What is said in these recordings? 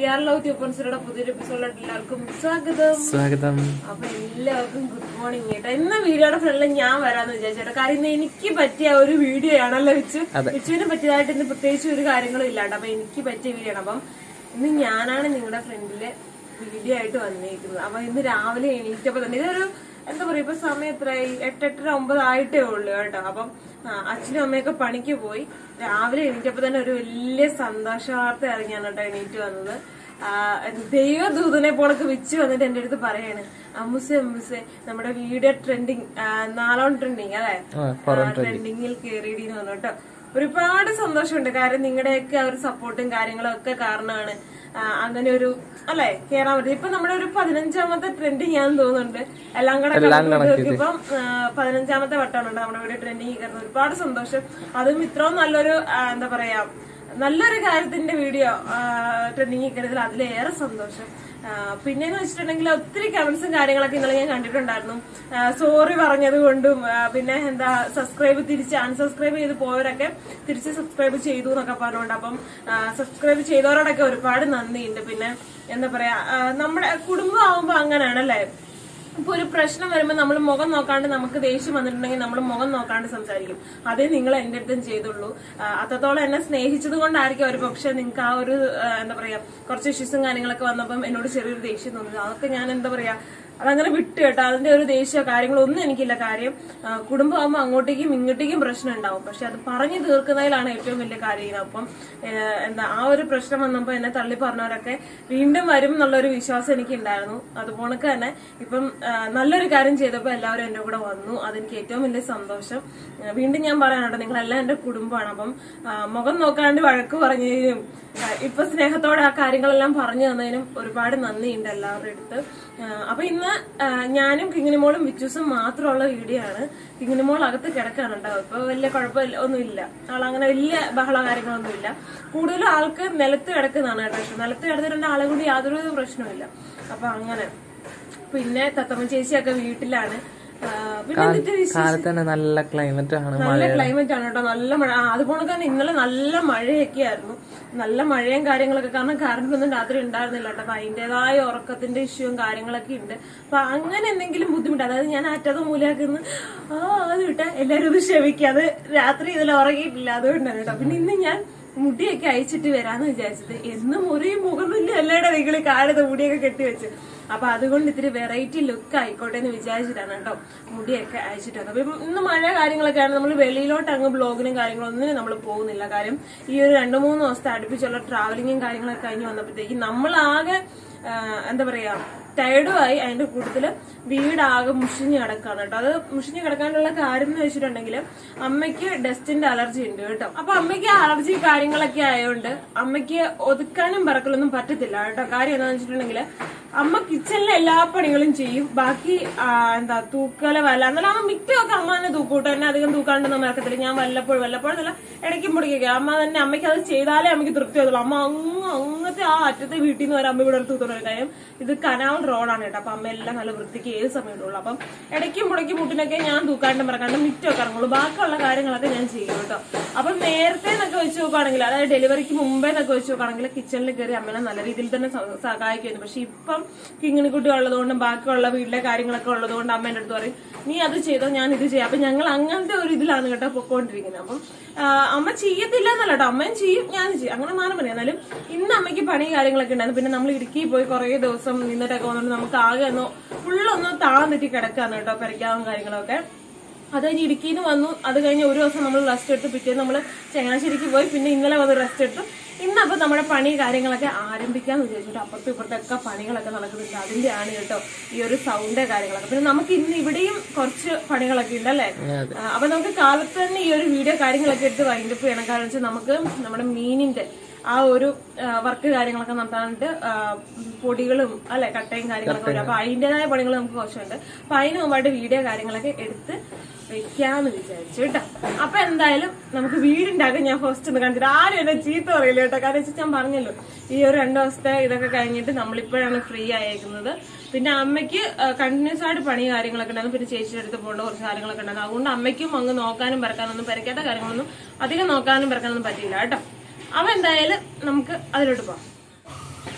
കേരള യൂട്യൂബൻസിയുടെ പുതിയൊരു എപ്പിസോഡിലോട്ട് എല്ലാവർക്കും സ്വാഗതം സ്വാഗതം അപ്പൊ എല്ലാവർക്കും ഗുഡ് മോർണിംഗ് കേട്ടോ ഇന്ന് വീഡിയോയുടെ ഫ്രണ്ടിൽ ഞാൻ വരാന്ന് വിചാരിച്ചേട്ടോ കാര്യം ഇന്ന് എനിക്ക് പറ്റിയ ഒരു വീഡിയോ ആണല്ലോ വെച്ചു വെച്ചുവിന് പറ്റിയതായിട്ട് ഇന്ന് പ്രത്യേകിച്ച് ഒരു കാര്യങ്ങളും ഇല്ലാണ്ട് അപ്പൊ എനിക്ക് പറ്റിയ വീഡിയോ ആണ് അപ്പം ഇന്ന് ഞാനാണ് നിങ്ങളുടെ ഫ്രണ്ടില് വീഡിയോ ആയിട്ട് വന്നിരിക്കുന്നത് അപ്പൊ ഇന്ന് രാവിലെ എണീറ്റപ്പോ തന്നെ ഇതൊരു എന്താ പറയാ ഇപ്പൊ സമയം എത്രയായി എട്ടെട്ടര ഒമ്പത് ആയിട്ടേ ഉള്ളൂ കേട്ടോ അപ്പം ആ, അച്ഛനും അമ്മയൊക്കെ പണിക്ക് പോയി രാവിലെ എണീറ്റപ്പോ തന്നെ ഒരു വലിയ സന്തോഷവാർത്ത ഇറങ്ങിയാണ് കേട്ടോ എണീറ്റ് വന്നത് ആ, ദൈവദൂതനെ പോണക്ക് വെച്ച് വന്നിട്ട് എന്റെ അടുത്ത് പറയാണ് അമ്മുസെ അമ്മുസെ നമ്മുടെ വീഡിയോ ട്രെൻഡിങ് നാലോൺ ട്രെൻഡിങ് അല്ലെ ട്രെൻഡിങ്ങിൽ കയറിയിടിന്ന് പറഞ്ഞു കേട്ടോ ഒരുപാട് സന്തോഷമുണ്ട് കാരണം നിങ്ങളുടെയൊക്കെ ആ ഒരു സപ്പോർട്ടും കാര്യങ്ങളും ഒക്കെ കാരണമാണ് ആ, അങ്ങനെ ഒരു അല്ലെ കേറാൻ പറ്റും ഇപ്പൊ നമ്മുടെ ഒരു പതിനഞ്ചാമത്തെ ട്രെൻഡിങ് ആണെന്ന് തോന്നുന്നുണ്ട് എല്ലാം കൂടെ കണക്കൂട്ടി ഇപ്പം ആ, പതിനഞ്ചാമത്തെ വട്ടമാണ് നമ്മുടെ വീഡിയോ ട്രെൻഡിങ് കയറുന്നത് ഒരുപാട് സന്തോഷം അതും ഇത്രയും നല്ലൊരു ആ, എന്താ പറയാ നല്ലൊരു കാര്യത്തിന്റെ വീഡിയോ ട്രെൻഡിങ് കയറിയതിൽ അതിലേറെ സന്തോഷം ആ, പിന്നെന്ന് വെച്ചിട്ടുണ്ടെങ്കിൽ ഒത്തിരി കമന്റ്സും കാര്യങ്ങളൊക്കെ ഇന്നലെ ഞാൻ കണ്ടിട്ടുണ്ടായിരുന്നു സോറി പറഞ്ഞത് കൊണ്ടും ആ, പിന്നെ എന്താ സബ്സ്ക്രൈബ് തിരിച്ച് അൺസബ്സ്ക്രൈബ് ചെയ്ത് പോയവരൊക്കെ തിരിച്ച് സബ്സ്ക്രൈബ് ചെയ്തു എന്നൊക്കെ പറഞ്ഞുകൊണ്ട് അപ്പം സബ്സ്ക്രൈബ് ചെയ്തവരോടൊക്കെ ഒരുപാട് നന്ദിയുണ്ട് പിന്നെ എന്താ പറയാ ആ, നമ്മുടെ കുടുംബം ആവുമ്പോ അങ്ങനെയാണല്ലേ ഇപ്പൊ ഒരു പ്രശ്നം വരുമ്പോൾ നമ്മൾ മുഖം നോക്കാണ്ട് നമുക്ക് ദേഷ്യം വന്നിട്ടുണ്ടെങ്കിൽ നമ്മൾ മുഖം നോക്കാണ്ട് സംസാരിക്കും അതേ നിങ്ങൾ എന്റെ അടുത്തും ചെയ്തുള്ളൂ ആ, അത്രത്തോളം എന്നെ സ്നേഹിച്ചത് കൊണ്ടായിരിക്കും ഒരു പക്ഷെ നിങ്ങൾക്ക് ആ ഒരു ആ, എന്താ പറയാ കുറച്ച് ഇഷ്യൂസും കാര്യങ്ങളൊക്കെ വന്നപ്പം എന്നോട് ചെറിയൊരു ദേഷ്യം തോന്നുന്നത് അതൊക്കെ ഞാൻ എന്താ പറയാ അതങ്ങനെ വിട്ട് കേട്ടോ അതിന്റെ ഒരു ദേഷ്യമോ കാര്യങ്ങളോ ഒന്നും എനിക്കില്ല കാര്യം ആ, കുടുംബമാകുമ്പോൾ അങ്ങോട്ടേക്കും ഇങ്ങോട്ടേക്കും പ്രശ്നം ഉണ്ടാവും പക്ഷെ അത് പറഞ്ഞു തീർക്കുന്നതിലാണ് ഏറ്റവും വലിയ കാര്യം അപ്പം ഏ, എന്താ ആ ഒരു പ്രശ്നം വന്നപ്പോൾ എന്നെ തള്ളി പറഞ്ഞവരൊക്കെ വീണ്ടും വരും എന്നുള്ളൊരു വിശ്വാസം എനിക്ക് ഉണ്ടായിരുന്നു അതുപോലെ തന്നെ ഇപ്പം ആ, നല്ലൊരു കാര്യം ചെയ്തപ്പോൾ എല്ലാവരും എന്റെ കൂടെ വന്നു അതെനിക്ക് ഏറ്റവും വലിയ സന്തോഷം ആ, വീണ്ടും ഞാൻ പറയാനുണ്ട് നിങ്ങളെല്ലാം എന്റെ കുടുംബമാണ് അപ്പം ആ, മുഖം നോക്കാണ്ട് വഴക്ക് പറഞ്ഞതിനും ആ, ഇപ്പൊ സ്നേഹത്തോടെ ആ കാര്യങ്ങളെല്ലാം പറഞ്ഞു തന്നതിനും ഒരുപാട് നന്ദിയുണ്ട് എല്ലാവരുടെ അടുത്ത് ആ, അപ്പൊ ഇന്ന് ആ, ഞാനും കിങ്ങിനിമോളും വിച്ചൂസും മാത്രമുള്ള വീഡിയോ ആണ് കിങ്ങിനിമോൾ അകത്ത് കിടക്കാണ് ഉണ്ടാവും ഇപ്പൊ വലിയ കുഴപ്പമില്ല ഒന്നുമില്ല ആളങ്ങനെ വലിയ ബഹള കാര്യങ്ങളൊന്നുമില്ല കൂടുതലും ആൾക്ക് നിലത്ത് കിടക്കുന്നതാണ് കേട്ടോ ഇഷ്ടം നിലത്ത് കിടന്നിട്ടുണ്ട് ആളെ കൊണ്ട് യാതൊരു പ്രശ്നമില്ല അപ്പൊ അങ്ങനെ പിന്നെ തത്തമ്മ ചേച്ചിയൊക്കെ വീട്ടിലാണ് ആ, പിന്നെ എന്നിട്ട് വിശേഷം? കാലത്ത് തന്നെ നല്ല ക്ലൈമറ്റ് ആണ് നല്ല ക്ലൈമറ്റ് ആണ് കേട്ടോ നല്ല മഴ ആ, അതുപോലെ തന്നെ ഇന്നലെ നല്ല മഴയൊക്കെ ആയിരുന്നു നല്ല മഴയും കാര്യങ്ങളൊക്കെ കാരണം കറണ്ട് ഒന്നും രാത്രി ഉണ്ടായിരുന്നില്ല കേട്ടോ അപ്പൊ അതിന്റേതായ ഉറക്കത്തിന്റെ ഇഷ്യൂവും കാര്യങ്ങളൊക്കെ ഉണ്ട് അപ്പൊ അങ്ങനെ എന്തെങ്കിലും ബുദ്ധിമുട്ട് അതായത് ഞാൻ അറ്റത് മൂലയാക്കുന്ന ആ അത് വിട്ടെ എല്ലാരും ഇത് ക്ഷമിക്കുക അത് രാത്രി ഇതിൽ ഉറങ്ങിയിട്ടില്ല അതുകൊണ്ടാണ് കേട്ടോ പിന്നെ ഇന്ന് ഞാൻ മുടിയൊക്കെ അയച്ചിട്ട് വരാന്ന് വിചാരിച്ചത് എന്നും ഒരു മുഖമില്ല എല്ലായുടെ നിങ്ങൾ കാലത്ത് മുടിയൊക്കെ കെട്ടിവെച്ച് അപ്പൊ അതുകൊണ്ട് ഇത്തിരി വെറൈറ്റി ലുക്ക് ആയിക്കോട്ടെ എന്ന് വിചാരിച്ചിട്ടാണ് കേട്ടോ മുടിയൊക്കെ അയച്ചിട്ട് വന്നത് അപ്പൊ ഇന്ന് മഴ കാര്യങ്ങളൊക്കെയാണ് നമ്മൾ വെളിയിലോട്ട് അങ്ങ് ബ്ലോഗിനും കാര്യങ്ങളൊന്നും നമ്മൾ പോകുന്നില്ല കാര്യം ഈ ഒരു രണ്ടു മൂന്ന് ദിവസത്തെ അടുപ്പിച്ചുള്ള ട്രാവലിങ്ങും കാര്യങ്ങളൊക്കെ കഴിഞ്ഞ് വന്നപ്പോഴത്തേക്ക് നമ്മളാകെ ആ, എന്താ പറയാ ടയർഡുമായി അതിന്റെ കൂട്ടത്തില് വീടാകെ മുഷിഞ്ഞ് കിടക്കാണ് കേട്ടോ അത് മുഷിഞ്ഞ് കിടക്കാനുള്ള കാര്യം എന്ന് വെച്ചിട്ടുണ്ടെങ്കിൽ അമ്മയ്ക്ക് ഡസ്റ്റിന്റെ അലർജി ഉണ്ട് കേട്ടോ അപ്പൊ അമ്മയ്ക്ക് അലർജി കാര്യങ്ങളൊക്കെ ആയതുകൊണ്ട് അമ്മയ്ക്ക് ഒതുക്കാനും പറക്കലൊന്നും പറ്റത്തില്ല കേട്ടോ കാര്യം എന്താണെന്ന് വെച്ചിട്ടുണ്ടെങ്കിൽ അമ്മ കിച്ചണിലെ എല്ലാ പണികളും ചെയ്യും ബാക്കി ആ, എന്താ തൂക്കല വല്ല എന്നാലും അമ്മ മിറ്റമൊക്കെ അമ്മ തന്നെ തൂക്കൂട്ടോ എന്നെ അധികം തൂക്കാണ്ടൊന്നും നടക്കത്തില്ല ഞാൻ വല്ലപ്പോഴും വല്ലപ്പോഴും അല്ല ഇടയ്ക്കും പൊടിക്കൊക്കെ അമ്മ തന്നെ അമ്മയ്ക്ക് അത് ചെയ്താലേ അമ്മയ്ക്ക് തൃപ്തി ആവുള്ളൂ അമ്മ അങ്ങ് അങ്ങനത്തെ ആ അറ്റത്തെ വീട്ടിൽ നിന്ന് വരെ അമ്മ ഇവിടെ തൂത്തോണ്ട് വരും കാര്യം ഇത് കനാൽ റോഡാണ് കേട്ടോ അപ്പൊ അമ്മ എല്ലാം നല്ല വൃത്തിക്ക് ഏത് സമയം ഇടുള്ളൂ അപ്പം ഇടയ്ക്കും മുടക്കി മുട്ടിനൊക്കെ ഞാൻ തൂക്കാണ്ട് മറക്കാണ്ട് മിറ്റമൊക്കെ ഇറങ്ങുള്ളൂ ബാക്കിയുള്ള കാര്യങ്ങളൊക്കെ ഞാൻ ചെയ്യും കേട്ടോ അപ്പം നേരത്തെ എന്നൊക്കെ വെച്ച് നോക്കുകയാണെങ്കിൽ അതായത് ഡെലിവറിക്ക് മുമ്പേ എന്നൊക്കെ വെച്ച് നോക്കുകയാണെങ്കിൽ കിച്ചണിൽ കയറി അമ്മനെ നല്ല രീതിയിൽ തന്നെ സ- സഹായിക്കുമായിരുന്നു പക്ഷെ ഇപ്പം കിങ്ങിണിക്കുട്ടി ഉള്ളതുകൊണ്ടും ബാക്കിയുള്ള വീട്ടിലെ കാര്യങ്ങളൊക്കെ ഉള്ളതുകൊണ്ട് അമ്മ എൻ്റെ അടുത്ത് പറയും നീ അത് ചെയ്തോ ഞാൻ ഇത് ചെയ്യാം അപ്പൊ ഞങ്ങൾ അങ്ങനത്തെ ഒരു ഇതിലാണ് കേട്ടോ പൊക്കോണ്ടിരിക്കുന്നത് അപ്പം ആ, അമ്മ ചെയ്യത്തില്ല എന്നല്ല കേട്ടോ അമ്മയും ചെയ്യും ഞാനും ചെയ്യും അങ്ങനെ മാറി പറയാം എന്നാലും ഇന്ന് അമ്മയ്ക്ക് പണി കാര്യങ്ങളൊക്കെ ഉണ്ടായിരുന്നു പിന്നെ നമ്മൾ ഇടുക്കി പോയി കുറേ ദിവസം നിന്നിട്ടൊക്കെ വന്നിട്ട് നമുക്ക് ആകെ ഒന്ന് ഫുള്ളൊന്ന് താളം തെറ്റി കിടക്കാന്ന് കേട്ടോ പെരയ്ക്കാവും കാര്യങ്ങളൊക്കെ അത് കഴിഞ്ഞ് ഇടുക്കിയിൽ നിന്ന് വന്നു അത് കഴിഞ്ഞ് ഒരു ദിവസം നമ്മൾ റെസ്റ്റ് എടുത്ത് പിറ്റേന്ന് നമ്മൾ ചങ്ങനാശ്ശേരിക്ക് പോയി പിന്നെ ഇന്നലെ വന്ന് റെസ്റ്റ് എടുത്തു ഇന്നപ്പോൾ നമ്മുടെ പണി കാര്യങ്ങളൊക്കെ ആരംഭിക്കാന്ന് വിചാരിച്ചിട്ട് അപ്പുറത്തും ഇപ്പുറത്തൊക്കെ പണികളൊക്കെ നടക്കുന്നുണ്ട് അതിന്റെ ആണ് കേട്ടോ ഈ ഒരു സൗണ്ട് കാര്യങ്ങളൊക്കെ പിന്നെ നമുക്ക് ഇന്ന് ഇവിടെയും കുറച്ച് പണികളൊക്കെ ഉണ്ട് അല്ലേ ആ, അപ്പൊ നമുക്ക് കാലത്ത് തന്നെ ഈ ഒരു വീഡിയോ കാര്യങ്ങളൊക്കെ എടുത്ത് വൈൻഡപ്പ് ചെയ്യണം കാരണം വെച്ചാൽ നമുക്ക് നമ്മുടെ മീനിന്റെ ആ ഒരു വർക്ക് കാര്യങ്ങളൊക്കെ നടത്താനായിട്ട് ആ, പൊടികളും അല്ലെ കട്ടയും കാര്യങ്ങളൊക്കെ ഉണ്ട് അപ്പൊ അതിന്റേതായ പണികൾ നമുക്ക് കുറച്ചുണ്ട് അപ്പൊ അതിന് മുമ്പായിട്ട് വീഡിയോ കാര്യങ്ങളൊക്കെ എടുത്ത് വെക്കാന്ന് വിചാരിച്ചു കേട്ടോ അപ്പൊ എന്തായാലും നമുക്ക് വീടുണ്ടാക്കാൻ ഞാൻ ഫസ്റ്റ് ഒന്ന് കാണിച്ചിട്ട് ആരും എന്നെ ചീത്ത പറയില്ല കേട്ടോ കാരണം വെച്ചാൽ ഞാൻ പറഞ്ഞല്ലോ ഈ ഒരു രണ്ടു ദിവസത്തെ ഇതൊക്കെ കഴിഞ്ഞിട്ട് നമ്മളിപ്പോഴാണ് ഫ്രീ ആയേക്കുന്നത് പിന്നെ അമ്മയ്ക്ക് കണ്ടിന്യൂസ് ആയിട്ട് പണി കാര്യങ്ങളൊക്കെ ഉണ്ടായിരുന്നു പിന്നെ ചേച്ചിയുടെ അടുത്ത് പോകേണ്ട കുറച്ച് കാര്യങ്ങളൊക്കെ ഉണ്ടായിരുന്നു അതുകൊണ്ട് അമ്മയ്ക്കും അങ്ങ് നോക്കാനും പെരക്കാനൊന്നും പെരക്കാത്ത കാര്യങ്ങളൊന്നും അധികം നോക്കാനും പെരക്കാനൊന്നും പറ്റിയില്ല കേട്ടോ അവ എന്തായാലും നമുക്ക് അതിലോട്ട് പോവാം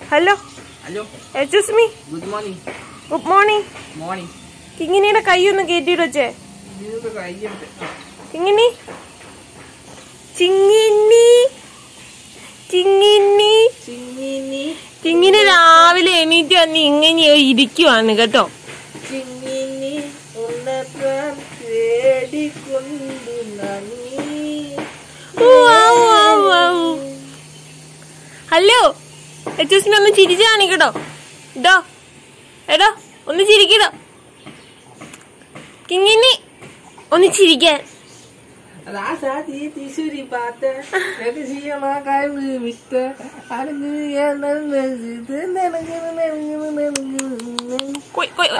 hello hello excuse me good morning good morning morning കിങ്ങിനിയുടെ കൈ ഒന്ന് കയറ്റിയിട്ട് വെച്ചേ ഇത് കയ്യെടുത്ത് കിങ്ങിനി ചിങ്ങിനി ചിങ്ങിനി ചിങ്ങിനി ചിങ്ങിനി രാവിലെ എണീറ്റ് വന്ന് ഇങ്ങനെ ഇരിക്കുവാണ് കേട്ടോ ചിങ്ങിനി ഉണ്ണപ്പാൻ തേടിക്കൊണ്ടു നന്ദി ഹലോ എച്ചൂസിനെ ഒന്ന് ചിരിച്ചു കാണിക്കട്ടോ ഇതോ എടോ ഒന്ന് ചിരിക്കടോ കിങ്ങിനി ഒന്ന് ചിരിക്കാൻ Rasa di tisuri bata, jadi siapa kamu mister, ada yang കൊയ് കൊയ്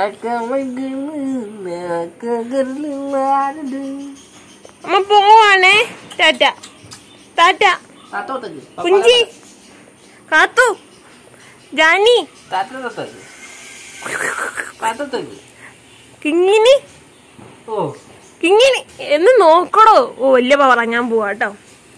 അമ്മ പോവാണേ ടാറ്റ ടാറ്റ Tato tadi. കുഞ്ചി കാത്തു Jani Tato tadi. Tato tadi. കിങ്ങിനി Oh, കിങ്ങിനി എന്ന് നോക്കടോ ഓ വലിയ പവറ ഞാൻ പോവാ കേട്ടോ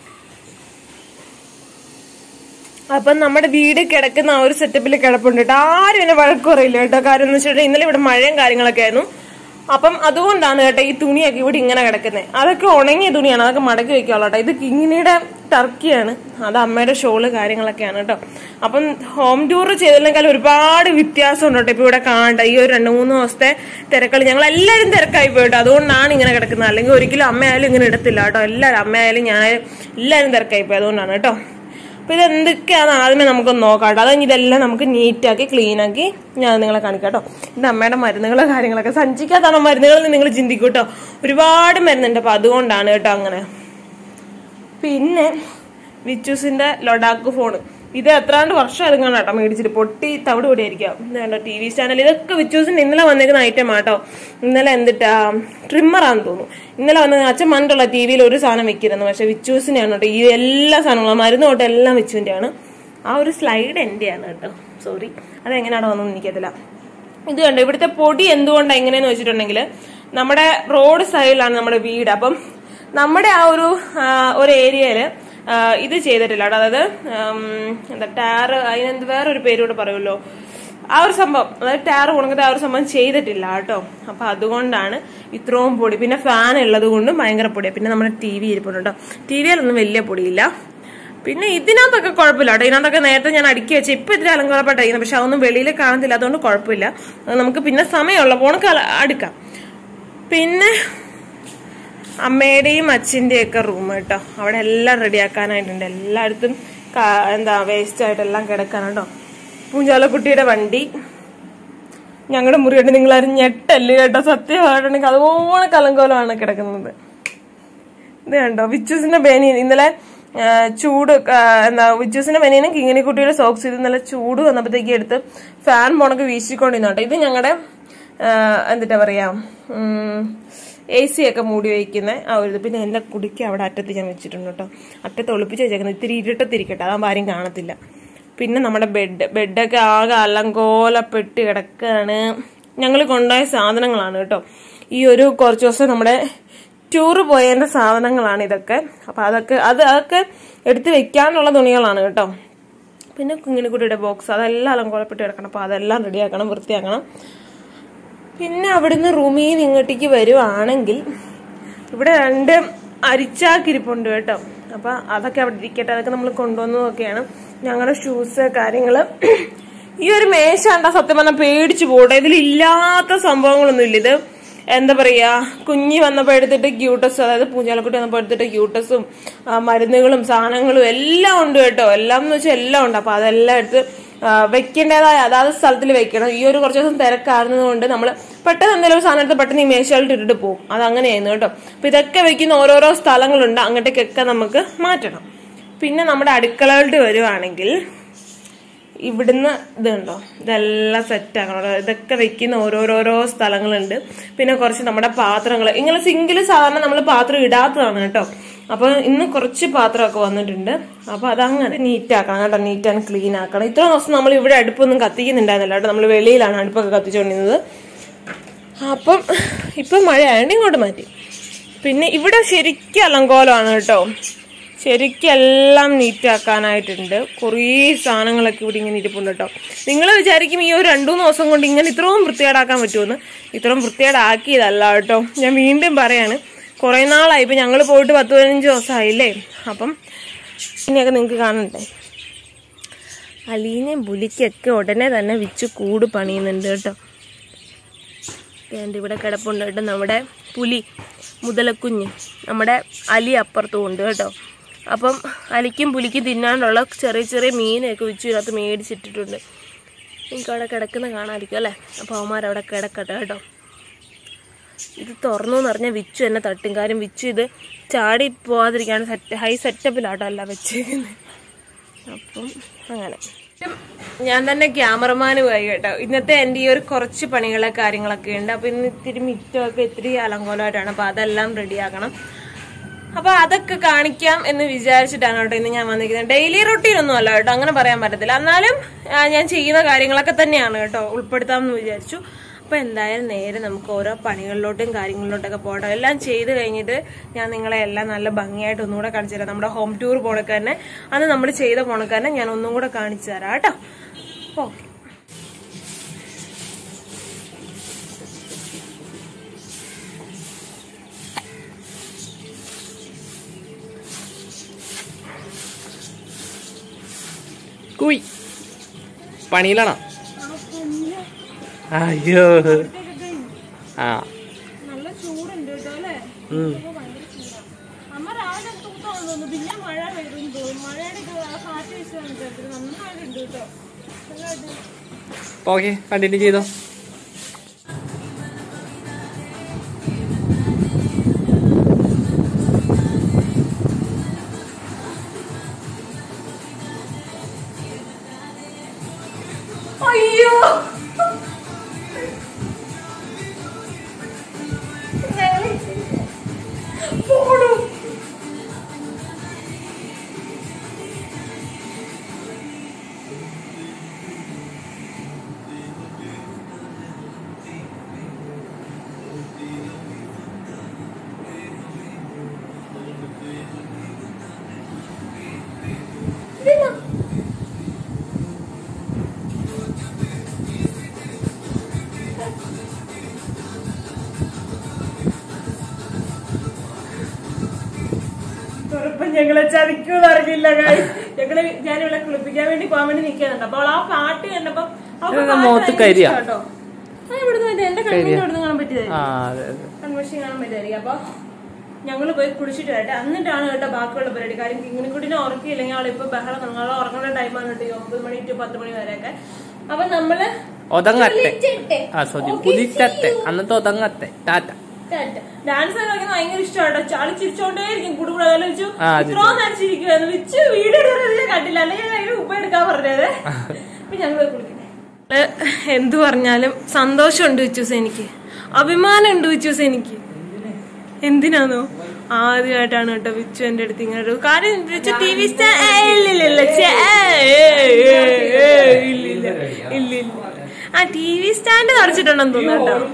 അപ്പം നമ്മുടെ വീട് കിടക്കുന്ന ആ ഒരു സെറ്റപ്പിൽ കിടപ്പുണ്ട് കേട്ടോ ആരും എന്നെ വഴക്ക് പറയില്ല കേട്ടോ കാര്യം എന്ന് വെച്ചിട്ടുണ്ടെങ്കിൽ ഇന്നലെ ഇവിടെ മഴയും കാര്യങ്ങളൊക്കെ ആയിരുന്നു അപ്പം അതുകൊണ്ടാണ് കേട്ടോ ഈ തുണിയൊക്കെ ഇവിടെ ഇങ്ങനെ കിടക്കുന്നത് അതൊക്കെ ഉണങ്ങിയ തുണിയാണ് അതൊക്കെ മടക്കി വെക്കാനുള്ള കേട്ടോ ഇത് കിങ്ങിനിയുടെ ടർക്കിയാണ് അത് അമ്മയുടെ ഷോള് കാര്യങ്ങളൊക്കെയാണ് കേട്ടോ അപ്പം ഹോം ടൂർ ചെയ്തതിനേക്കാൾ ഒരുപാട് വ്യത്യാസമുണ്ട് കേട്ടോ ഇപ്പൊ ഇവിടെ കാണണ്ട ഈ ഒരു രണ്ട് മൂന്ന് ദിവസത്തെ തിരക്കളി ഞങ്ങൾ എല്ലാവരും തിരക്കായി പോയിട്ടോ അതുകൊണ്ടാണ് ഇങ്ങനെ കിടക്കുന്നത് അല്ലെങ്കിൽ ഒരിക്കലും അമ്മയായാലും ഇങ്ങനെ ഇടത്തില്ല കേട്ടോ എല്ലാവരും അമ്മയായാലും ഞാനായാലും എല്ലാവരും തിരക്കായി പോയി അതുകൊണ്ടാണ് കേട്ടോ അപ്പൊ ഇത് എന്തൊക്കെയാണെന്ന് ആദ്യമേ നമുക്കൊന്ന് നോക്കാം കേട്ടോ അത് ഇതെല്ലാം നമുക്ക് നീറ്റാക്കി ക്ലീൻ ആക്കി ഞാൻ നിങ്ങളെ കാണിക്കാം കേട്ടോ ഇത് അമ്മയുടെ മരുന്നുകളോ കാര്യങ്ങളൊക്കെ സഞ്ചിക്കാത്താണോ മരുന്നുകൾ നിങ്ങൾ ചിന്തിക്കും കേട്ടോ ഒരുപാട് മരുന്നുണ്ട് അപ്പൊ അതുകൊണ്ടാണ് കേട്ടോ അങ്ങനെ പിന്നെ വിച്ചൂസിന്റെ ലൊഡാക്ക് ഫോൺ ഇത് എത്രാണ്ട് വർഷം അതുങ്ങാണ് കേട്ടോ മേടിച്ചിട്ട് പൊട്ടി തവിട് പൊടിയായിരിക്കാം ഇത് കണ്ടോ ടി വി ചാനൽ ഇതൊക്കെ വിച്ചൂസിന്റെ ഇന്നലെ വന്നേക്കുന്ന ഐറ്റം ആട്ടോ ഇന്നലെ എന്തിട്ടാ ട്രിമ്മറാന്ന് തോന്നുന്നു ഇന്നലെ വന്ന അച്ഛൻ മണ്ടുള്ള ടി വിയിൽ ഒരു സാധനം വെക്കിരുന്നു പക്ഷെ വിച്ചൂസിനെയാണ് കേട്ടോ ഈ എല്ലാ സാധനങ്ങളും മരുന്ന് തൊട്ട് എല്ലാം വിച്ചുവിന്റെ ആണ് ആ ഒരു സ്ലൈഡ് എന്റെയാണ് കേട്ടോ സോറി അതെങ്ങനെയാണോ വന്നതെന്ന് എനിക്കതില്ല ഇത് കണ്ടോ ഇവിടുത്തെ പൊടി എന്തുകൊണ്ടാണ് എങ്ങനെയെന്ന് വെച്ചിട്ടുണ്ടെങ്കിൽ നമ്മുടെ റോഡ് സൈഡിലാണ് നമ്മുടെ വീട് അപ്പം നമ്മുടെ ആ ഒരു ആ, ഒരു ഏരിയയില് ആ, ഇത് ചെയ്തിട്ടില്ല കേട്ടോ അതായത് ഉം, എന്താ ടാർ അതിനെന്ത് വേറൊരു പേരൂടെ പറയുമല്ലോ ആ ഒരു സംഭവം അതായത് ടാർ ഉണങ്ങത്തെ ആ ഒരു സംഭവം ചെയ്തിട്ടില്ല കേട്ടോ അപ്പൊ അതുകൊണ്ടാണ് ഇത്രയും പൊടി പിന്നെ ഫാൻ ഉള്ളത് കൊണ്ടും ഭയങ്കര പൊടിയാണ് പിന്നെ നമ്മുടെ ടി വി ഇരിപ്പുണ്ട് കേട്ടോ ടി വിയിലൊന്നും വലിയ പൊടിയില്ല പിന്നെ ഇതിനകത്തൊക്കെ കുഴപ്പമില്ല കേട്ടോ ഇതിനകത്തൊക്കെ നേരത്തെ ഞാൻ അടുക്കി വെച്ച് ഇപ്പൊ ഇതിൽ അലങ്കോലപ്പെട്ടായിരുന്നു പക്ഷെ അതൊന്നും വെളിയിൽ കാണത്തില്ല അതുകൊണ്ട് കുഴപ്പമില്ല അത് നമുക്ക് പിന്നെ സമയമുള്ള പോണക്ക് അടുക്കാം പിന്നെ അമ്മയുടെയും അച്ഛൻ്റെയും ഒക്കെ റൂം കേട്ടോ അവിടെ എല്ലാം റെഡിയാക്കാനായിട്ടുണ്ട് എല്ലായിടത്തും കാ- എന്താ വേസ്റ്റ് ആയിട്ട് എല്ലാം കിടക്കാൻ കേട്ടോ പൂഞ്ചാലക്കുട്ടിയുടെ വണ്ടി ഞങ്ങളുടെ മുറി കണ്ട് നിങ്ങളാരും ഞെട്ടല്ലേ കേട്ടോ സത്യമായിട്ടുണ്ടെങ്കിൽ അതുപോലെ കലങ്കോലമാണ് കിടക്കുന്നത് ഇത് കണ്ടോ വിച്ചൂസിന്റെ ബനിയൻ ഇന്നലെ ആ, ചൂട് ആ, എന്താ വിച്ചൂസിന്റെ ബനിയനും കിങ്ങിണിക്കുട്ടിയുടെ സോക്സ് ഇത് ഇന്നലെ ചൂട് വന്നപ്പോഴത്തേക്ക് എടുത്ത് ഫാൻ മുണക്ക് വീശിക്കൊണ്ടിരുന്നു കേട്ടോ ഇത് ഞങ്ങളുടെ എന്നിട്ടാ പറയാ എ സി ഒക്കെ മൂടി വയ്ക്കുന്ന ആ ഒരു ഇത് പിന്നെ എന്റെ കുടിക്ക് അവിടെ അറ്റത്ത് ഞാൻ വെച്ചിട്ടുണ്ട് കേട്ടോ അറ്റത്ത് ഒളിപ്പിച്ച് വെച്ചേക്കുന്നത് ഇത്തിരി ഇരുട്ടത്തിരിക്കട്ടെ അതാകുമ്പോൾ ആരും കാണത്തില്ല പിന്നെ നമ്മുടെ ബെഡ് ബെഡൊക്കെ ആകെ അലങ്കോലപ്പെട്ട് കിടക്കാണ് ഞങ്ങൾ കൊണ്ടുപോയ സാധനങ്ങളാണ് കേട്ടോ ഈ ഒരു കുറച്ച് ദിവസം നമ്മുടെ ടൂറ് പോയതിന്റെ സാധനങ്ങളാണ് ഇതൊക്കെ അപ്പൊ അതൊക്കെ അത് അതൊക്കെ എടുത്ത് വെക്കാനുള്ള തുണികളാണ് കേട്ടോ പിന്നെ കുങ്ങിണിക്കുട്ടിയുടെ ബോക്സ് അതെല്ലാം അലങ്കോലപ്പെട്ട് കിടക്കണം അപ്പൊ അതെല്ലാം റെഡിയാക്കണം വൃത്തിയാക്കണം പിന്നെ അവിടുന്ന് റൂമിൽ നിന്ന് ഇങ്ങോട്ടേക്ക് വരുവാണെങ്കിൽ ഇവിടെ രണ്ട് അരിച്ചാക്കിരിപ്പുണ്ട് കേട്ടോ അപ്പൊ അതൊക്കെ അവിടെ ഇരിക്കട്ടെ അതൊക്കെ നമ്മൾ കൊണ്ടുവന്നതൊക്കെയാണ് ഞങ്ങളുടെ ഷൂസ് കാര്യങ്ങള് ഈ ഒരു മേശ കണ്ടാ സത്യം പറഞ്ഞാൽ പേടിച്ചു പോട്ടെ ഇതിലില്ലാത്ത സംഭവങ്ങളൊന്നും ഇല്ല ഇത് എന്താ പറയാ കുഞ്ഞി വന്നപ്പോ എടുത്തിട്ട് ക്യൂട്ടസ് അതായത് പൂഞ്ചാലക്കുട്ടി വന്നപ്പോ എടുത്തിട്ട് ക്യൂട്ടസും ആ, മരുന്നുകളും സാധനങ്ങളും എല്ലാം ഉണ്ട് കേട്ടോ എല്ലാം എന്ന് വെച്ചാൽ എല്ലാം ഉണ്ട് അപ്പൊ അതെല്ലാം എടുത്ത് ആ, വെക്കേണ്ടതായ അതാത് സ്ഥലത്തിൽ വെക്കണം ഈ ഒരു കുറച്ച് ദിവസം തിരക്കായിരുന്നതുകൊണ്ട് നമ്മൾ പെട്ടെന്ന് എന്തെങ്കിലും ഒരു സാധനത്തെ പെട്ടെന്ന് ഈ മേശകളിൽ ഇട്ടിട്ട് പോകും അത് അങ്ങനെയായിരുന്നു കേട്ടോ അപ്പൊ ഇതൊക്കെ വെക്കുന്ന ഓരോരോ സ്ഥലങ്ങളുണ്ട് അങ്ങോട്ടേക്കൊക്കെ നമുക്ക് മാറ്റണം പിന്നെ നമ്മുടെ അടുക്കളകളിൽ വരുവാണെങ്കിൽ ഇവിടുന്ന് ഇതുണ്ടോ ഇതെല്ലാം സെറ്റ് ആക്കണം കേട്ടോ. ഇതൊക്കെ വെക്കുന്ന ഓരോരോരോ സ്ഥലങ്ങളുണ്ട് പിന്നെ കുറച്ച് നമ്മുടെ പാത്രങ്ങൾ ഇങ്ങനെ സിംഗിൾ സാധാരണ നമ്മൾ പാത്രം ഇടാത്തതാണ് കേട്ടോ അപ്പൊ ഇന്ന് കുറച്ച് പാത്രമൊക്കെ വന്നിട്ടുണ്ട് അപ്പൊ അതങ്ങനെ നീറ്റ് ആക്കണം കേട്ടോ നീറ്റ് ആൻഡ് ക്ലീൻ ആക്കണം ഇത്ര ദിവസം നമ്മൾ ഇവിടെ അടുപ്പൊന്നും കത്തിക്കുന്നുണ്ടായിരുന്നില്ല കേട്ടോ നമ്മൾ വെളിയിലാണ് അടുപ്പൊക്കെ കത്തിച്ചുകൊണ്ടിരുന്നത് അപ്പം ഇപ്പം മഴ ആയതുകൊണ്ട് ഇങ്ങോട്ട് മാറ്റി പിന്നെ ഇവിടെ ശരിക്കും അലങ്കോലമാണ് കേട്ടോ ശരിക്കും എല്ലാം നീറ്റാക്കാനായിട്ടുണ്ട് കുറേ സാധനങ്ങളൊക്കെ ഇവിടെ ഇങ്ങനെ ഇരിപ്പുണ്ട് കേട്ടോ നിങ്ങൾ വിചാരിക്കും ഈ ഒരു രണ്ടു മൂന്ന് ദിവസം കൊണ്ട് ഇങ്ങനെ ഇത്രയും വൃത്തികേടാക്കാൻ പറ്റുമെന്ന് ഇത്രയും വൃത്തികേടാക്കിയതല്ല കേട്ടോ ഞാൻ വീണ്ടും പറയാണ് കുറേ നാളായി ഇപ്പം ഞങ്ങൾ പോയിട്ട് പത്ത് പതിനഞ്ച് ദിവസമായില്ലേ അപ്പം ഇനിയൊക്കെ നിങ്ങൾക്ക് കാണണ്ടേ അലീനയും പുലിക്കൊക്കെ ഉടനെ തന്നെ വിച്ച് കൂട് പണിയുന്നുണ്ട് കേട്ടോ ദേ ഇവിടെ കിടപ്പുണ്ട് കേട്ടോ നമ്മുടെ പുലി മുതലക്കുഞ്ഞ് നമ്മുടെ അലി അപ്പുറത്തും ഉണ്ട് കേട്ടോ അപ്പം അലിക്കും പുലിക്കും തിന്നാനുള്ള ചെറിയ ചെറിയ മീനൊക്കെ വെച്ച് ഇതിനകത്ത് മേടിച്ചിട്ടിട്ടുണ്ട് നിങ്ങൾക്ക് അവിടെ കിടക്കുന്ന കാണാതിരിക്കും അല്ലേ അപ്പോൾ അവന്മാരവിടെ കിടക്കട്ടെ കേട്ടോ ഇത് തുറന്നു എന്ന് പറഞ്ഞാൽ വിച്ചു എന്നെ തട്ടും കാര്യം വിച്ചു ഇത് ചാടി പോവാതിരിക്കാണ് സെറ്റ് ഹൈ സെറ്റപ്പിലാട്ടോ അല്ല വെച്ചേക്കുന്നത് അപ്പം അങ്ങനെ ഞാൻ തന്നെ ക്യാമറമാനുമായി കേട്ടോ ഇന്നത്തെ എൻ്റെ ഈ ഒരു കുറച്ച് പണികളെ കാര്യങ്ങളൊക്കെ ഉണ്ട് അപ്പൊ ഇന്ന് ഇത്തിരി മിറ്റമൊക്കെ ഇത്തിരി അലങ്കോലമായിട്ടാണ് അപ്പൊ അതെല്ലാം റെഡിയാക്കണം അപ്പൊ അതൊക്കെ കാണിക്കാം എന്ന് വിചാരിച്ചിട്ടാണ് കേട്ടോ ഇന്ന് ഞാൻ വന്നിരിക്കുന്നത് ഡെയിലി റൊട്ടീൻ ഒന്നും അല്ല കേട്ടോ അങ്ങനെ പറയാൻ പറ്റത്തില്ല എന്നാലും ആ, ഞാൻ ചെയ്യുന്ന കാര്യങ്ങളൊക്കെ തന്നെയാണ് കേട്ടോ ഉൾപ്പെടുത്താമെന്ന് വിചാരിച്ചു അപ്പൊ എന്തായാലും നേരെ നമുക്ക് ഓരോ പണികളിലോട്ടും കാര്യങ്ങളിലോട്ടൊക്കെ പോകണം എല്ലാം ചെയ്ത് കഴിഞ്ഞിട്ട് ഞാൻ നിങ്ങളെ എല്ലാം നല്ല ഭംഗിയായിട്ട് ഒന്നുകൂടെ കാണിച്ചു തരാം നമ്മുടെ ഹോം ടൂർ പോണക്ക് തന്നെ അന്ന് നമ്മൾ ചെയ്ത പോണക്ക് തന്നെ ഞാൻ ഒന്നും കൂടെ കാണിച്ചു തരാം കേട്ടോ ഓക്കെ കുയ് പണിയിലാണോ അയ്യോ ആ നല്ല ചൂടുണ്ട് കേട്ടോ അല്ലേ ഉം. അമ്മ രാവിലെ തൂത്താന്ന് തോന്നുന്നു പിന്നെ മഴ വരും തോന്നും മഴയുടെ കാറ്റ് വീശാണ് കേട്ടോ നന്നായിട്ടുണ്ട് കേട്ടോ നല്ലതായിട്ട് ഓക്കെ കണ്ടിന്യൂ ചെയ്തോ അയ്യോ പോടൂ ഉറപ്പം ഞങ്ങളെ ചതിക്കൂന്ന് അറിഞ്ഞില്ല guys. ഞങ്ങള് ഞാൻ ഇവിടെ കുളിപ്പിക്കാൻ വേണ്ടി പോകാൻ വേണ്ടി നിൽക്കുന്നുണ്ട് അപ്പോൾ ആ പാട്ട് കണ്ടപ്പോ അവൾക്ക് ഇതെന്താ പാട്ട് മുഖത്ത് ഭയങ്കര കരിയാ? ഇഷ്ടാട്ടോ. ആ, ഇവിടുന്ന് മറ്റേ എന്റെ കണ്ണിന്റെ ഇവിടുന്ന് കാണാൻ പറ്റിയത് ആ അതെ അതെ കൺവെൻഷൻ കാണാൻ പറ്റുമായിരിക്കും അപ്പൊ ഞങ്ങള് പോയി കുടിച്ചിട്ട് വരട്ടെ എന്നിട്ടാണ് കേട്ടോ ബാക്കിയുള്ള പരിപാടി കാര്യം കിങ്ങിനെ കുട്ടിനെ ഉറക്കിയില്ലെങ്കിൽ അവളിപ്പോ ബഹളം തുടങ്ങും അവളെ ഉറങ്ങുന്ന ടൈമാണ് കേട്ടോ ഈ ഒമ്പത് മണി ടു പത്ത് മണി വരെയൊക്കെ അപ്പൊ നമ്മള് ഒതങ്ങട്ടെ വിളിച്ചിട്ടെ. ആ സോറി Okay, പുലിച്ചത്തെ see you. അന്നത്തെ ഒതങ്ങത്തെ ടാറ്റ ഡാൻസ് കളിക്കുന്നത് ഭയങ്കര ഇഷ്ടമാട്ടോ ചാളി ചിരിച്ചോണ്ടേ ഇരിക്കും കൂടുകൂടെ ആലോചിച്ചു ആ, അത് ഇത്രയും നടിച്ചിരിക്കുവായിരുന്നു വിച്ച് വീഡിയോ എടുക്കുന്നത് ഞാൻ കണ്ടില്ല അല്ലെങ്കിൽ ഞാൻ അതിന് ഉപ്പ എടുക്കാൻ പറഞ്ഞത് അപ്പൊ ഞങ്ങൾ പോയി കുളിക്കട്ടെ എന്തു പറഞ്ഞാലും സന്തോഷമുണ്ട് വിച്ചൂസ് എനിക്ക് അഭിമാനം ഉണ്ട് വിച്ചൂസ് എനിക്ക് എന്തിനാന്നോ ആദ്യമായിട്ടാണ് കേട്ടോ വിച്ചു എന്റെ അടുത്ത് ഇങ്ങനെ ഒരു കാര്യം വിച്ചു ടി വി സ്റ്റാ ഇല്ലില്ല ഇല്ലില്ല ഇല്ലില്ല ആ ടി വി സ്റ്റാൻഡ് നിറച്ചിട്ടുണ്ടെന്ന് തോന്നുന്നു കേട്ടോ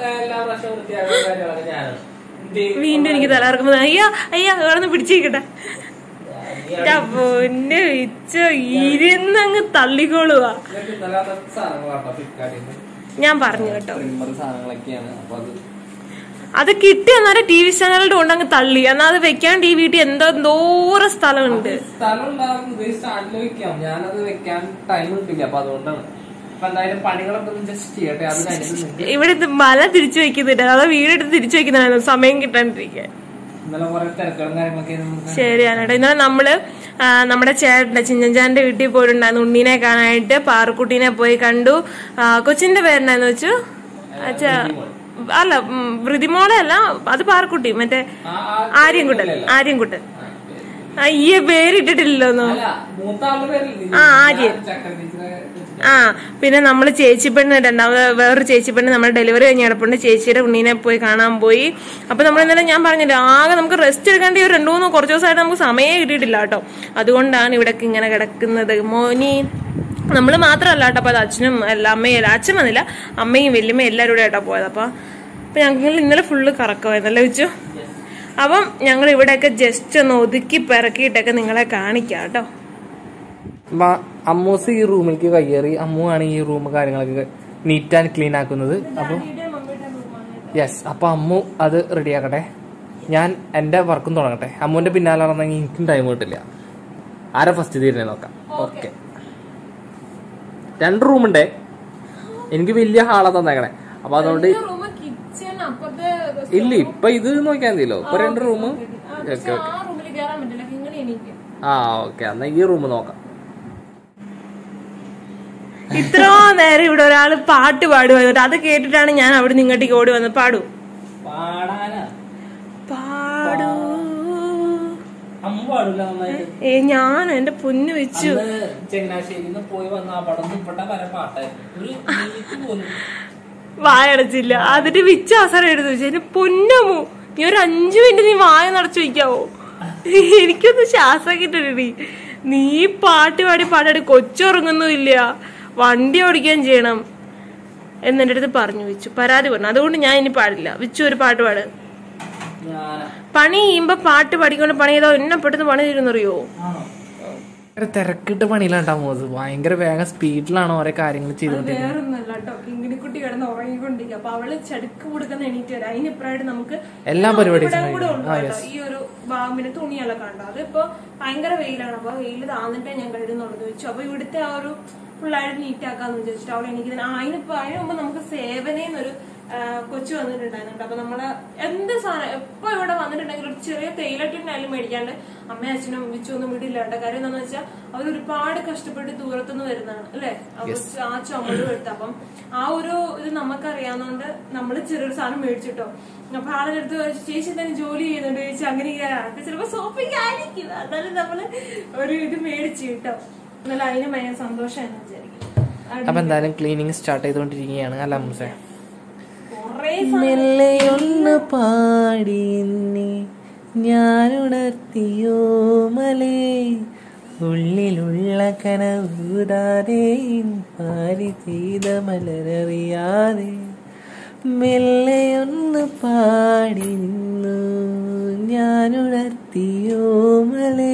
വീണ്ടും എനിക്ക് തലകറക്കുമ്പോ അയ്യോ അയ്യോ അവിടെ പിടിച്ചിരിക്കട്ടെ എന്റെ പൊന്നെ വിച്ച ഇരുന്നങ്ങ് തള്ളിക്കോളുവാ ഞാൻ പറഞ്ഞു കേട്ടോ സാധനങ്ങളൊക്കെയാണ് അപ്പൊ അത് അത് കിട്ടി അന്നേരം ടി വി ചാനലിന്റെ കൊണ്ട് അങ്ങ് തള്ളി എന്നാൽ അത് വെക്കാൻ ടി വീട്ടിൽ എന്തോ എന്തോരം സ്ഥലമുണ്ട് സ്ഥലം ഉണ്ടാകുന്നത് സ്റ്റാർട്ടിൽ വെക്കാം ഞാനത് വെക്കാൻ ടൈം കിട്ടില്ല അപ്പൊ അതുകൊണ്ടാണ് അപ്പൊ എന്തായാലും പണികളൊക്കെ ഒന്ന് ജസ്റ്റ് ചെയ്യട്ടെ അത് കഴിഞ്ഞിട്ട് നിങ്ങൾക്ക് ഇവിടെ ഇത് മല തിരിച്ചു വെക്കുന്നുണ്ട് അതോ വീടെടുത്ത് തിരിച്ചു വെക്കുന്നതാണ് സമയം കിട്ടാണ്ടിരിക്കാൻ ഇന്നലെ കുറെ തിരക്കുകളും കാര്യങ്ങളൊക്കെ നമുക്ക് ശരിയാണ് കേട്ടോ ഇന്നലെ നമ്മള് ആ, നമ്മുടെ ചേട്ടന്റെ ചിഞ്ചഞ്ചാന്റെ വീട്ടിൽ പോയിട്ടുണ്ടായിരുന്നു ഉണ്ണീനെ കാണാനായിട്ട് പാറക്കുട്ടീനെ പോയി കണ്ടു ആ, കൊച്ചിന്റെ പേരെന്നാന്ന് വെച്ചു അച്ഛാ അല്ല ഉം, വൃതിമോളെ അല്ല അത് പാറക്കുട്ടി മറ്റേ ആ, ആ, ആര്യൻകുട്ടൻ ആര്യൻകുട്ടൻ അയ്യ പേരിട്ടിട്ടില്ലല്ലോ അല്ല മൂത്ത ആളുടെ പേരില്ലേ ആ, ആര്യൻ. ചക്കര ടീച്ചറെ ആ പിന്നെ നമ്മൾ ചേച്ചിപ്പെണ്ണ് രണ്ടാമത് വേറൊരു ചേച്ചിപ്പെണ്ണ് നമ്മൾ ഡെലിവറി കഴിഞ്ഞ് കിടപ്പുണ്ട് ചേച്ചിയുടെ ഉണ്ണീനെ പോയി കാണാൻ പോയി അപ്പൊ നമ്മൾ ഇന്നലെ ഞാൻ പറഞ്ഞില്ല ആകെ നമുക്ക് റെസ്റ്റ് എടുക്കേണ്ട ഒരു രണ്ടു മൂന്ന് കുറച്ച് ദിവസമായിട്ട് നമുക്ക് സമയം കിട്ടിയിട്ടില്ല കേട്ടോ അതുകൊണ്ടാണ് ഇവിടേക്ക് ഇങ്ങനെ കിടക്കുന്നത് മോനി നമ്മൾ മാത്രമല്ല കേട്ടോ അപ്പൊ അത് അച്ഛനും അല്ല അമ്മയും അച്ഛൻ വന്നില്ല അമ്മയും വല്യമ്മയും എല്ലാവരും കൂടെ ആയിട്ടാ പോയത് അപ്പൊ അപ്പൊ ഞങ്ങൾ ഇന്നലെ ഫുള്ള് കറക്കമായിരുന്നല്ലേ വെച്ചു അപ്പം ഞങ്ങൾ ഇവിടെയൊക്കെ ജസ്റ്റ് ഒന്ന് ഒതുക്കി പിറക്കിയിട്ടൊക്കെ നിങ്ങളെ കാണിക്കാം കേട്ടോ മ- അമ്മൂസ് ഈ റൂമിലേക്ക് കയ്യേറി അമ്മു ആണ് ഈ റൂം കാര്യങ്ങളൊക്കെ നീറ്റ് ആൻഡ് ക്ലീൻ ആക്കുന്നത് അപ്പൊ യെസ് അപ്പൊ അമ്മു അത് റെഡിയാക്കട്ടെ ഞാൻ എന്റെ വർക്കും തുടങ്ങട്ടെ അമ്മുവിന്റെ പിന്നാലെ നടന്നെങ്കിൽ എനിക്കും ടൈം കിട്ടില്ല ആരാ ഫസ്റ്റ് തീരുന്നേ നോക്കാം ഓക്കെ രണ്ട് റൂമുണ്ടേ എനിക്ക് വലിയ ഹാളാ തന്നേക്കണേ അപ്പൊ അതുകൊണ്ട് റൂം കിച്ചൺ അപ്പുറത്തെ ഇല്ല ഇപ്പൊ ഇത് നോക്കിയാൽ മതിയല്ലോ ഇപ്പൊ രണ്ട് റൂം ഓക്കെ ഓക്കെ ആ റൂമിൽ കയറാൻ പറ്റില്ല ഇങ്ങനെ എനിക്ക് ആ ഓക്കെ എന്നാ ഈ റൂം നോക്കാം ഇത്ര നേരം ഇവിടെ ഒരാൾ പാട്ട് പാടുമായിരുന്നു അത് കേട്ടിട്ടാണ് ഞാൻ അവിടെ നിന്ന് ഇങ്ങോട്ടേക്ക് ഓടി വന്നത് പാടൂ പാടാനാ പാടൂ അമ്മ പാടില്ല നന്നായിട്ട് ഏ ഞാൻ എന്റെ പൊന്നു വെച്ചു അന്ന് ചങ്ങനാശ്ശേരിന്ന് പോയി വന്ന ആ പടം ഇവിടെ വരെ പാട്ടായിരുന്നു ഒരു മിനിറ്റ് പോലും വായടച്ചില്ല അതിട്ട് വിച്ച അവസരം എടുത്തു വെച്ചു എന്റെ പൊന്നമു നീ ഒരു അഞ്ചു മിനിറ്റ് നീ വായ നടച്ചു വയ്ക്കാവോ എനിക്കൊന്ന് ശ്വാസം കിട്ടണി നീ പാട്ട് പാടി പാടാടി കൊച്ചുറങ്ങുന്നുമില്ല വണ്ടി ഓടിക്കാൻ ചെയ്യണം എന്നെന്റെ അടുത്ത് പറഞ്ഞു വെച്ചു പരാതി പറഞ്ഞു അതുകൊണ്ട് ഞാൻ ഇനി പാടില്ല വിച്ചു ഒരു പാട്ട് പാട് ഞാനാ പണി ചെയ്യുമ്പോ പാട്ട് പാടിക്കൊണ്ട് പണി ചെയ്തോ എന്നെ പെട്ടെന്ന് പണി തരുന്നറിയോ ആണോ ഭയങ്കര തിരക്കിട്ട് പണിയിലാണ്ടാവും അത് ഭയങ്കര വേഗം സ്പീഡിലാണ് ഓരോ കാര്യങ്ങൾ ചെയ്തുകൊണ്ടിരിക്കുന്നത് വേറൊന്നല്ല കേട്ടോ കിങ്ങിണിക്കുട്ടി കിടന്ന് ഉറങ്ങിക്കൊണ്ടിരിക്കുക അപ്പൊ അവള് ചടുക്ക് കൊടുക്കുന്ന എണീറ്റ് വരാം അതിനിപ്പറായിട്ട് നമുക്ക് എല്ലാ പരിപാടിയും ഇവിടെ കൂടെ ചെയ്യും. ഉണ്ട് കേട്ടോ. ഈ ഒരു ബാമ്പിന് തുണിയെല്ലാം കണ്ടോ അതിപ്പോ ഭയങ്കര വെയിലാണ് അപ്പൊ വെയിൽ താന്നിട്ടേ ഞാൻ കഴുകുന്നുള്ളത് വെച്ചു അപ്പൊ ഇവിടുത്തെ ആ ഒരു ഫുള്ളായിട്ട് നീറ്റ് ആക്കാന്ന് വിചാരിച്ചിട്ട് അവളെ എനിക്ക് അതിനിപ്പോ അതിന് മുമ്പ് നമുക്ക് സേവനേന്നൊരു ആ, കൊച്ചു വന്നിട്ടുണ്ടായിരുന്നു അപ്പൊ നമ്മള് എന്ത് സാധനം എപ്പോ ഇവിടെ വന്നിട്ടുണ്ടെങ്കിൽ ഒരു ചെറിയ തേയിലട്ടിനായാലും മേടിക്കാണ്ട് അമ്മയും അച്ഛനും വിച്ചു ഒന്നും വിടില്ല കേട്ടോ കാര്യം എന്താണെന്ന് വെച്ചാൽ അവർ ഒരുപാട് കഷ്ടപ്പെട്ട് ദൂരത്തുനിന്ന് വരുന്നതാണ് അല്ലെ ആ ചുമട് എടുത്ത് അപ്പം ആ ഒരു ഇത് നമുക്കറിയാവുന്നതുകൊണ്ട് നമ്മൾ ചെറിയൊരു സാധനം മേടിച്ചിട്ടോ അപ്പൊ ആളുടെ അടുത്ത് ചോദിച്ചു, ചേച്ചി തന്നെ ജോലി ചെയ്യുന്നുണ്ട് ചേച്ചി അങ്ങനെ ഇങ്ങനെ ചിലപ്പോ സോപ്പിക്കായിരിക്കും എന്നാലും നമ്മള് ഒരു ഇത് മേടിച്ചു കിട്ടോ എന്നാലും അതിന് ഭയങ്കര സന്തോഷം എന്ന് വിചാരിക്കും അപ്പൊ എന്തായാലും ക്ലീനിങ് സ്റ്റാർട്ട് ചെയ്തുകൊണ്ടിരിക്കുകയാണ് അല്ല അമ്മൂസേ കൊറേ മെല്ലെയൊന്ന് പാടി ഞാനുണർത്തിയോ മലേ ഉള്ളിലുള്ള കനവൂതാതെ പാരി ചെയ്ത മലരറിയാതെ മെല്ലെയൊന്ന് പാടി നിന്നു ഞാനുണർത്തിയോ മലേ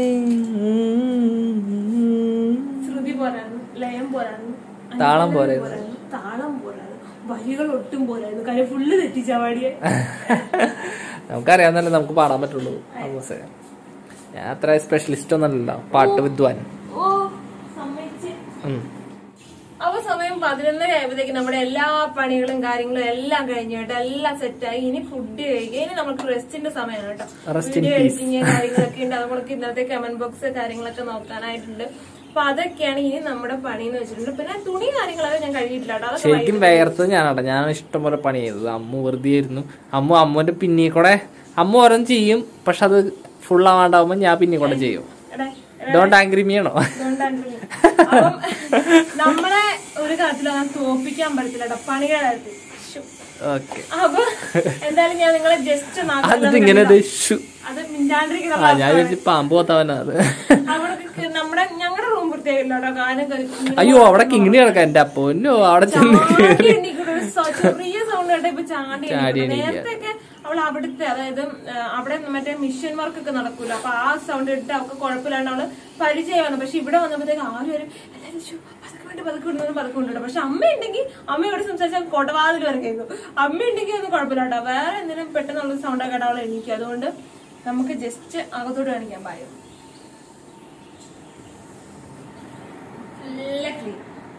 ശ്രുതി പോരായിരുന്നു ലയം പോരായിരുന്നു താളം അനുകരണം പോരായിരുന്നു. പോരായിരുന്നു, താളം പോരായിരുന്നു വരികൾ ഒട്ടും പോരായിരുന്നു കാര്യം ഫുള്ള് തെറ്റിച്ചാ പാടിയെ നമുക്കറിയാവുന്നല്ലേ നമുക്ക് പാടാൻ പറ്റുള്ളൂ അമ്മൂസേ ഞാൻ അത്ര സ്പെഷ്യലിസ്റ്റ് ഒന്നല്ലല്ലോ പാട്ട് വിദ്വാൻ ഓ സമ്മതിച്ച് ഉം. അപ്പൊ സമയം പതിനൊന്നര ആയപ്പോഴത്തേക്ക് നമ്മുടെ എല്ലാ പണികളും കാര്യങ്ങളും എല്ലാം കഴിഞ്ഞു കേട്ടോ എല്ലാം സെറ്റായി ഇനി ഫുഡ് കഴിക്കുക ഇനി നമുക്ക് റെസ്റ്റിന്റെ സമയമാണ് കേട്ടോ Rest in video peace. Editing കാര്യങ്ങളൊക്കെ ഉണ്ട് നമ്മൾക്ക് ഇന്നത്തെ കമന്റ് ബോക്സ് കാര്യങ്ങളൊക്കെ നോക്കാനായിട്ടുണ്ട് അപ്പൊ അതൊക്കെയാണ് ഇനി നമ്മുടെ പണി എന്ന് വെച്ചിട്ടുണ്ട് പിന്നെ തുണി കാര്യങ്ങളൊക്കെ ഞാൻ കഴിയിട്ടില്ല കേട്ടോ അതൊക്കെ ശരിക്കും വേർത്തത് ഞാനാട്ടെ ഞാൻ ഇഷ്ടംപോലെ പണി ചെയ്തത് അമ്മ വെറുതെ ആയിരുന്നു അമ്മ അമ്മന്റെ പിന്നീ കൂടെ അമ്മ ഓരോന്ന് ചെയ്യും പക്ഷെ അത് ഫുൾ ആവാണ്ടാവുമ്പോ ഞാൻ പിന്നീ കൂടെ ചെയ്യും എടാ, ഡോണ്ട് ആംഗ്രി മീ ആണോ അതുകൊണ്ടാണ് ഇങ്ങനെ. അപ്പം നമ്മളെ ഒരു കാര്യത്തിലും അങ്ങനെ തോപ്പിക്കാൻ പറ്റത്തില്ല കേട്ടോ പണിയുടെ കാര്യത്തിൽ ശ്ശോ. ഓക്കെ അപ്പൊ എന്തായാലും ഞാൻ നിങ്ങളെ ജസ്റ്റ് അതിട്ട് ഇങ്ങനെ ഒരു ഷു അത് മിണ്ടാണ്ടിരിക്കുന്ന ആ ഞാൻ വിചാരിച്ചു പാമ്പ് പോത്തവനാ അത് അവിടെ നമ്മുടെ ഞങ്ങളുടെ റൂം പ്രത്യേകില്ല കേട്ടോ കാര്യം കഴി- അയ്യോ അവിടെ കിങ്ങിണി കിടക്കാം എന്റെ അപ്പൊന്നോ അവിടെ ചെന്ന് ചാടി എണീക്കുന്ന ഒരു സ- ചെറിയ സൗണ്ട് കേട്ടോ ഇപ്പൊ ചാടി ചാടി എണീക്കുന്നു. എണീക്കുക. നേരത്തെയൊക്കെ അവൾ അവിടുത്തെ അതായത് ആ, അവിടെ മറ്റേ മിഷൻ വർക്ക് ഒക്കെ നടക്കൂല അപ്പൊ ആ സൗണ്ട് ഇട്ട് അവൾക്ക് കുഴപ്പമില്ലാണ്ട് അവള് പരിചയം വന്നു പക്ഷെ ഇവിടെ വന്നപ്പോഴത്തേക്ക് ആരും വരും എല്ലാവരും "ശ്ശോ, പതുക്കെ വേണ്ടി പതുക്കെ വിടുന്നു പതുക്കെ കൊണ്ടുവിടും പക്ഷെ അമ്മ ഉണ്ടെങ്കിൽ അമ്മയോട് സംസാരിച്ചാൽ കൊടവാതിൽ വരെ കേൾക്കും അമ്മ ഉണ്ടെങ്കിൽ ഒന്നും കുഴപ്പമില്ല കേട്ടോ വേറെ എന്തെങ്കിലും പെട്ടെന്നുള്ള സൗണ്ട് കേട്ടോ അവളെ എണീക്കും അതുകൊണ്ട് നമുക്ക് ജസ്റ്റ് അകത്തോട്ട് കാണിക്കാൻ പായും നല്ല ക്ലീൻ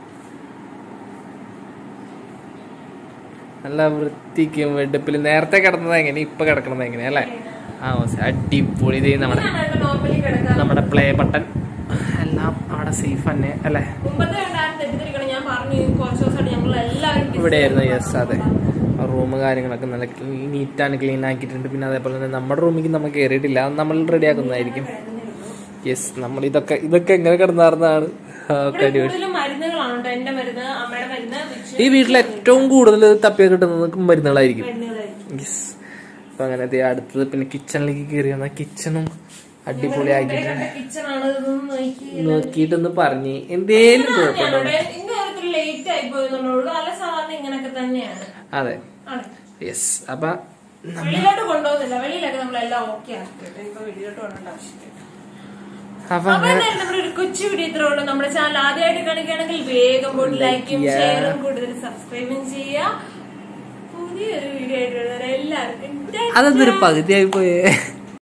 നല്ല വൃത്തിക്കും വെടുപ്പിലും നേരത്തെ കിടന്നത് എങ്ങനെ ഇപ്പൊ കിടക്കണത് എങ്ങനെ അല്ലേ ആ ഓ, അടിപൊളി ഇത് നമ്മുടെ നോർമലി കിടക്കാം നമ്മുടെ പ്ലേ ബട്ടൺ എല്ലാം അവിടെ സേഫ് തന്നെ അല്ലേ മുമ്പത്തെ ഉണ്ടായിരുന്നു തെറ്റിദ്ധരിക്കണം ഞാൻ പറഞ്ഞു കുറച്ച് ദിവസമായിട്ട് ഞങ്ങൾ എല്ലാവരും busy ഇവിടെയായിരുന്നു ആയിരുന്നു. യെസ് അതെ റൂം കാര്യങ്ങളൊക്കെ നല്ല നീറ്റാണ് ക്ലീൻ ആക്കിയിട്ടുണ്ട് പിന്നെ അതേപോലെ തന്നെ നമ്മുടെ റൂമിലേക്ക് നമ്മൾ കയറിയിട്ടില്ല അത് നമ്മൾ റെഡി ആക്കുന്നതായിരിക്കും യെസ് നമ്മൾ ഇതൊക്കെ ഇതൊക്കെ എങ്ങനെ കിടന്നാർന്നാണ് ഇവിടെ കൂടുതലും മരുന്നുകളാണ് കേട്ടോ എന്റെ മരുന്ന് അമ്മയുടെ മരുന്ന് വിച്ച് ഈ വീട്ടിൽ ഏറ്റവും കൂടുതൽ തപ്പിയ കിട്ടുന്നത് മരുന്നുകളായിരിക്കും മരുന്നുകളായിരിക്കും യെസ് അപ്പൊ അങ്ങനെ ദേ അടുത്തത് പിന്നെ കിച്ചണിലേക്ക് കയറി വന്ന കിച്ചണും അടിപൊളിയാക്കിയിട്ടുണ്ട് കിച്ചൺ ആണ് ഇതൊന്നും നോക്കി നോക്കിയിട്ടൊന്ന് പറഞ്ഞ് എന്തേലും കുഴപ്പമുണ്ടോ ഇന്ന് കാര്യത്തിൽ ലേറ്റ് ആയി പോയെന്നുള്ളൂ അല്ല സാധാരണ ഇങ്ങനൊക്കെ തന്നെയാണ് അതെ ആണ് യെസ് അപ്പൊ വെളിയിലോട്ട് കൊണ്ടുപോകുന്നില്ല വെളിയിലൊക്കെ നമ്മളെല്ലാം ഓക്കെ ആക്കിയിട്ട് ഇപ്പൊ വെളിയിലോട്ട് കൊണ്ടോണ്ട ആവശ്യമില്ല അപ്പൊ അപ്പൊ എന്തായാലും നമ്മുടെ ഒരു കൊച്ചു വീഡിയോ ഇത്രേ ഉള്ളൂ നമ്മുടെ ചാനൽ ആദ്യമായിട്ട് കാണിക്കുകയാണെങ്കിൽ വേഗം പോയി ലൈക്കും ഷെയറും കൂടുതൽ സബ്സ്ക്രൈബും ചെയ്യുക പുതിയൊരു വീഡിയോ ആയിട്ട് വരുന്നവരെ എല്ലാവർക്കും അതെന്തൊരു പകുതിയായി പോയേ